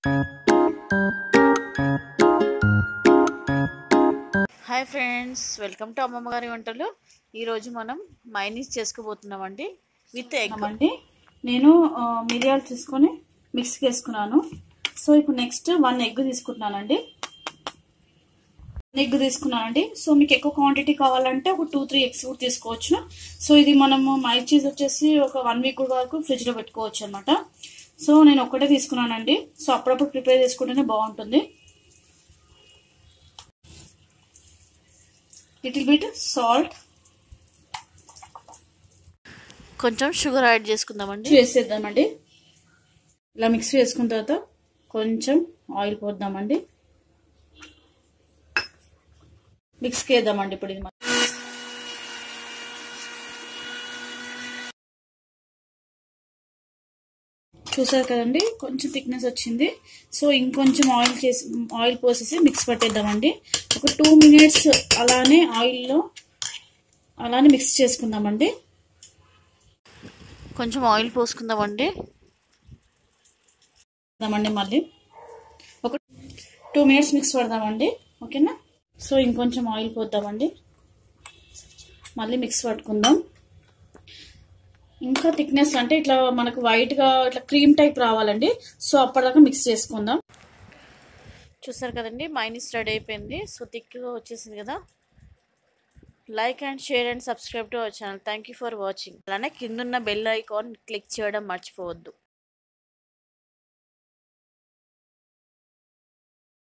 Hi friends welcome to అమ్మమ్మ గారి వంటలు ఈరోజు మనం మైనీస్ చేసుకోబోతున్నామండి విత్ ఎగ్ అండి నేను ఆ, మిరియాలు తీసుకొని మిక్స్ చేసుకున్నాను సో ఇప్పుడు నెక్స్ట్ వన్ ఎగ్ తీసుకుంటున్నానండి ఎగ్ తీసుకున్నానండి సో మీకు ఎక్కువ క్వాంటిటీ కావాలంటే ఒక టూ త్రీ ఎగ్స్ కూడా తీసుకోవచ్చు సో ఇది మనము మై చీజ్ వచ్చేసి ఒక వన్ వీక్ వరకు ఫ్రిడ్జ్ లో పెట్టుకోవచ్చు అనమాట సో నేను ఒక్కటే తీసుకున్నానండి సో అప్పుడప్పుడు ప్రిపేర్ చేసుకుంటేనే బాగుంటుంది లిటిల్ బిట్ సాల్ట్ కొంచెం షుగర్ యాడ్ చేసుకుందామండి మిక్స్ చేసేద్దామండి ఇలా మిక్స్ చేసుకున్న తర్వాత కొంచెం ఆయిల్ పోద్దామండి మిక్స్కి వేద్దామండి ఇప్పుడు ఇది మనం. చూసారు కదండి కొంచెం థిక్నెస్ వచ్చింది సో ఇంకొంచెం ఆయిల్ చేసి ఆయిల్ పోసేసి మిక్స్ పట్టేద్దామండి ఒక టూ మినిట్స్ అలానే ఆయిల్లో అలానే మిక్స్ చేసుకుందామండి కొంచెం ఆయిల్ పోసుకుందామండి పడదామండి మళ్ళీ ఒక టూ మినిట్స్ మిక్స్ పడదామండి ఓకేనా సో ఇంకొంచెం ఆయిల్ పోద్దామండి మళ్ళీ మిక్స్ పట్టుకుందాం ఇంకా థిక్నెస్ అంటే ఇట్లా మనకు వైట్గా ఇట్లా క్రీమ్ టైప్ రావాలండి సో అప్పటిదాకా మిక్స్ చేసుకుందాం చూసారు కదండి మైనీస్ రెడీ అయిపోయింది సో థిక్గా వచ్చేసింది కదా like and share and subscribe to our channel thank you for watching అలానే కిందున్న బెల్ ఐకాన్ క్లిక్ చేయడం మర్చిపోవద్దు